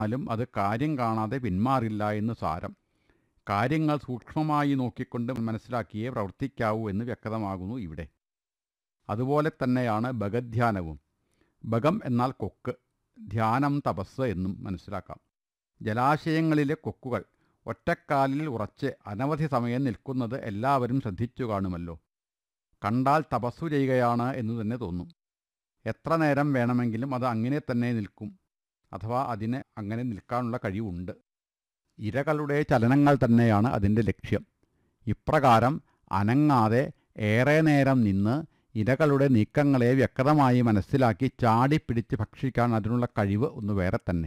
എന്നാലും അത് കാര്യം കാണാതെ പിന്മാറില്ല എന്ന് സാരം കാര്യങ്ങൾ സൂക്ഷ്മമായി നോക്കിക്കൊണ്ട് മനസ്സിലാക്കിയേ പ്രവർത്തിക്കാവൂ എന്ന് വ്യക്തമാകുന്നു ഇവിടെ അതുപോലെ തന്നെയാണ് ഭഗധ്യാനവും ഭഗം എന്നാൽ കൊക്ക് ധ്യാനം തപസ് എന്നും മനസ്സിലാക്കാം ജലാശയങ്ങളിലെ കൊക്കുകൾ ഒറ്റക്കാലിൽ ഉറച്ച് അനവധി സമയം നിൽക്കുന്നത് എല്ലാവരും ശ്രദ്ധിച്ചു കാണുമല്ലോ കണ്ടാൽ തപസ്സു ചെയ്യുകയാണ് എന്ന് തന്നെ തോന്നും എത്ര നേരം വേണമെങ്കിലും അത് അങ്ങനെ തന്നെ നിൽക്കും അഥവാ അതിന് അങ്ങനെ നിൽക്കാനുള്ള കഴിവുണ്ട് ഇരകളുടെ ചലനങ്ങൾ തന്നെയാണ് അതിൻ്റെ ലക്ഷ്യം ഇപ്രകാരം അനങ്ങാതെ ഏറെ നേരം നിന്ന് ഇരകളുടെ നീക്കങ്ങളെ വ്യക്തമായി മനസ്സിലാക്കി ചാടിപ്പിടിച്ച് ഭക്ഷിക്കാൻ അതിനുള്ള കഴിവ് ഒന്ന് വേറെ തന്നെ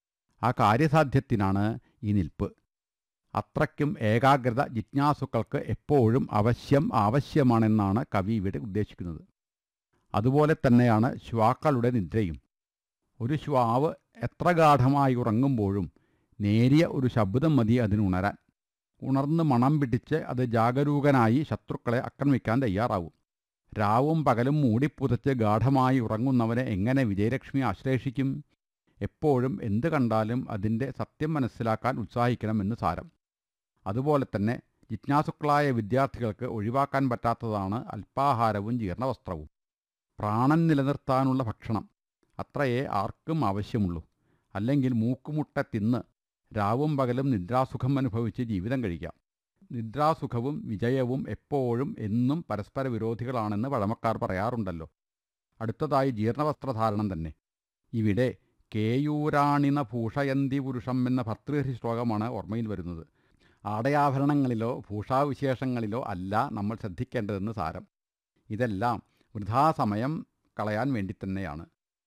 ആ കാര്യസാധ്യത്തിനാണ് ഈ നിൽപ്പ് അത്രയ്ക്കും ഏകാഗ്രത ജിജ്ഞാസുക്കൾക്ക് എപ്പോഴും അവശ്യം ആവശ്യമാണെന്നാണ് കവി ഇവിടെ ഉദ്ദേശിക്കുന്നത് അതുപോലെ തന്നെയാണ് ശ്വാക്കളുടെ നിദ്രയും ഒരു ശ്വാവ് എത്ര ഗാഠമായി ഉറങ്ങുമ്പോഴും നേരിയ ഒരു ശബ്ദം മതി അതിനുണരാൻ ഉണർന്ന് മണം പിടിച്ച് അത് ജാഗരൂകനായി ശത്രുക്കളെ ആക്രമിക്കാൻ തയ്യാറാവും രാവും പകലും മൂടിപ്പുതച്ച് ഗാഠമായി ഉറങ്ങുന്നവനെ എങ്ങനെ വിജയലക്ഷ്മി ആശ്ലേഷിക്കും എപ്പോഴും എന്ത് കണ്ടാലും അതിൻ്റെ സത്യം മനസ്സിലാക്കാൻ ഉത്സാഹിക്കണമെന്ന് സാരം അതുപോലെ തന്നെ ജിജ്ഞാസുക്കളായ വിദ്യാർത്ഥികൾക്ക് ഒഴിവാക്കാൻ പറ്റാത്തതാണ് അല്പാഹാരവും ജീർണവസ്ത്രവും പ്രാണൻ നിലനിർത്താനുള്ള ഭക്ഷണം അത്രയേ ആർക്കും ആവശ്യമുള്ളൂ അല്ലെങ്കിൽ മൂക്കുമുട്ട തിന്ന് രാവും പകലും നിദ്രാസുഖം അനുഭവിച്ച് ജീവിതം കഴിക്കാം നിദ്രാസുഖവും വിജയവും എപ്പോഴും എന്നും പരസ്പര വിരോധികളാണെന്ന് പഴമക്കാർ പറയാറുണ്ടല്ലോ അടുത്തതായി ജീർണവസ്ത്രധാരണം തന്നെ ഇവിടെ കേയൂരാണിന ഭൂഷയന്തി പുരുഷം എന്ന ഭർതൃഹരി ശ്ലോകമാണ് ഓർമ്മയിൽ വരുന്നത് ആടയാഭരണങ്ങളിലോ ഭൂഷാവിശേഷങ്ങളിലോ അല്ല നമ്മൾ ശ്രദ്ധിക്കേണ്ടതെന്ന് സാരം ഇതെല്ലാം വൃഥാസമയം കളയാൻ വേണ്ടി തന്നെയാണ്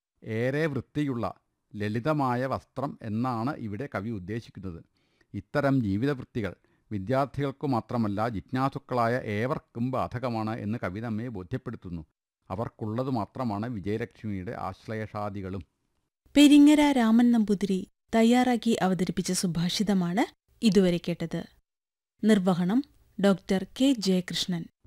ഏറെ വൃത്തിയുള്ള ലളിതമായ വസ്ത്രം എന്നാണ് ഇവിടെ കവി ഉദ്ദേശിക്കുന്നത് ഇത്തരം ജീവിതവൃത്തികൾ വിദ്യാർത്ഥികൾക്കു മാത്രമല്ല ജിജ്ഞാസുക്കളായ ഏവർക്കും ബാധകമാണ് എന്ന് കവി നമ്മെ ബോധ്യപ്പെടുത്തുന്നു അവർക്കുള്ളത് മാത്രമാണ് വിജയലക്ഷ്മിയുടെ ആശ്ലേഷാദികളും പെരിങ്ങര രാമൻ നമ്പൂതിരി തയ്യാറാക്കി അവതരിപ്പിച്ച സുഭാഷിതമാണ് ഇതുവരെ കേട്ടത് നിർവഹണം ഡോക്ടർ കെ ജയകൃഷ്ണൻ